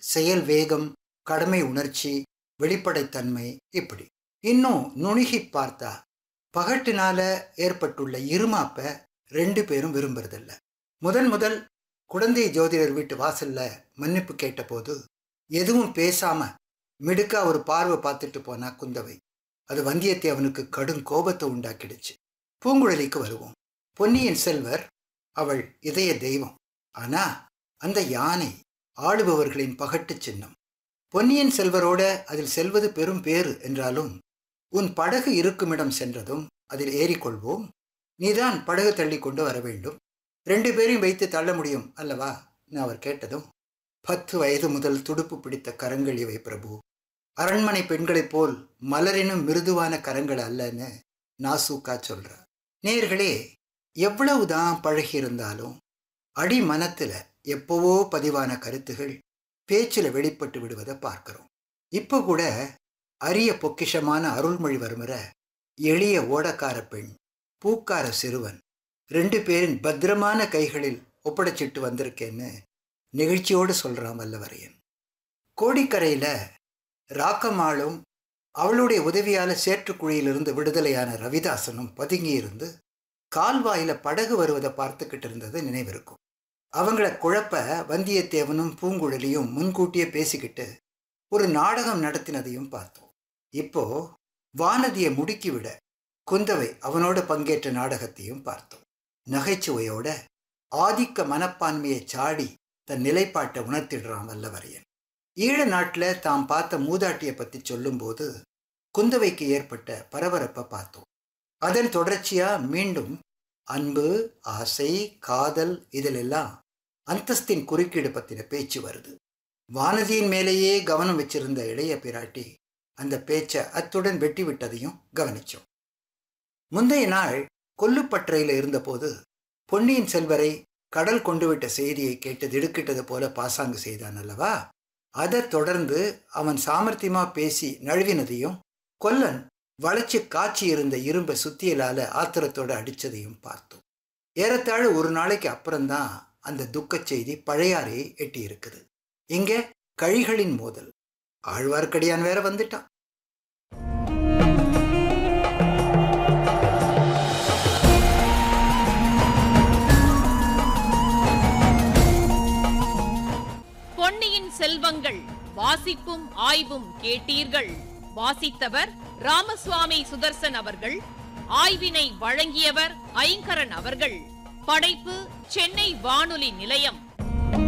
செயல் வேகம் கடமை உணர்ச்சி வெளிப்படைத்தன்மை இப்படி இன்னும் நுணுகி பார்த்தா பகட்டினால ஏற்பட்டுள்ள இருமாப்ப ரெண்டு பேரும் விரும்புறதில்ல முதன் முதல் குழந்தை ஜோதிடர் வீட்டு வாசல்ல மன்னிப்பு கேட்டபோது எதுவும் பேசாம மிடுக்கா ஒரு பார்வை பார்த்துட்டு போனா குந்தவை அது வந்தியத்தேவனுக்கு கடும் கோபத்தை உண்டாக்கிடுச்சு பூங்குழலிக்கு வருவோம் பொன்னியின் செல்வர் அவள் இதய தெய்வம் ஆனா அந்த யானை ஆளுபவர்களின் பகட்டு சின்னம் பொன்னியின் செல்வரோட அதில் செல்வது பெரும் பேறு என்றாலும் உன் படகு இருக்குமிடம் சென்றதும் அதில் ஏறிக்கொள்வோம் நீதான் படகு தள்ளி கொண்டு வர வேண்டும் ரெண்டு பேரையும் வைத்து தள்ள முடியும் அல்லவா அவர் கேட்டதும் பத்து வயது முதல் துடுப்பு பிடித்த கரங்கள் இவை பிரபு அரண்மனை பெண்களைப் போல் மலரினும் மிருதுவான கரங்கள் அல்லன்னு நாசூக்கா சொல்றார் நேர்களே எவ்வளவுதான் பழகி இருந்தாலும் அடி மனத்துல எப்பவோ பதிவான கருத்துகள் பேச்சில் வெளிப்பட்டு விடுவதை பார்க்கிறோம் இப்போ கூட அரிய பொக்கிஷமான அருள்மொழிவர்மரை எளிய ஓடக்கார பெண் பூக்கார சிறுவன் ரெண்டு பேரின் பத்திரமான கைகளில் ஒப்படைச்சிட்டு வந்திருக்கேன்னு நிகழ்ச்சியோடு சொல்றான் வல்லவரையன் கோடிக்கரையில ராக்கம்மாளும் அவளுடைய உதவியால சேற்றுக்குழியிலிருந்து விடுதலையான ரவிதாசனும் பதுங்கியிருந்து கால்வாயில படகு வருவதை பார்த்துக்கிட்டு இருந்தது நினைவிருக்கும் அவங்கள குழப்ப வந்தியத்தேவனும் பூங்குழலியும் முன்கூட்டியே பேசிக்கிட்டு ஒரு நாடகம் நடத்தினதையும் பார்த்தோம் இப்போ வானதியை முடுக்கிவிட குந்தவை அவனோட பங்கேற்ற நாடகத்தையும் பார்த்தோம் நகைச்சுவையோட ஆதிக்க மனப்பான்மையை சாடி தன் நிலைப்பாட்டை உணர்த்திடுறான் வல்லவரையன் ஈழ நாட்டில் தாம் பார்த்த மூதாட்டியை பற்றி சொல்லும்போது குந்தவைக்கு ஏற்பட்ட பரபரப்பை பார்த்தோம் அதன் தொடர்ச்சியா மீண்டும் அன்பு ஆசை காதல் இதிலெல்லாம் அந்தஸ்தின் குறுக்கீடு பற்றின பேச்சு வருது வானதியின் மேலேயே கவனம் வச்சிருந்த இளைய பிராட்டி அந்த பேச்சை அத்துடன் வெட்டி விட்டதையும் கவனிச்சோம் முந்தைய நாள் கொல்லுப்பற்றையில் இருந்தபோது பொன்னியின் செல்வரை கடல் கொண்டு விட்ட செய்தியை கேட்டு திடுக்கிட்டது போல பாசாங்கு செய்தான் அல்லவா அதை தொடர்ந்து அவன் சாமர்த்தியமா பேசி நழுவினதையும் கொல்லன் வளைச்சு காய்ச்சி இருந்த இரும்பை சுத்தியலால ஆத்திரத்தோட அடிச்சதையும் பார்த்தோம் ஏறத்தாழ ஒரு நாளைக்கு அப்புறம்தான் அந்த துக்கச் செய்தி பழையாறையை எட்டி இருக்குது இங்க கழிகளின் மோதல் ஆழ்வார்க்கடியான் வேற வந்துட்டான் பொன்னியின் செல்வங்கள் வாசிப்பும் ஆய்வும் கேட்டீர்கள் வாசித்தவர் ராமசுவாமி சுதர்சன் அவர்கள் ஆய்வினை வழங்கியவர் ஐங்கரன் அவர்கள் படைப்பு சென்னை வானொலி நிலையம்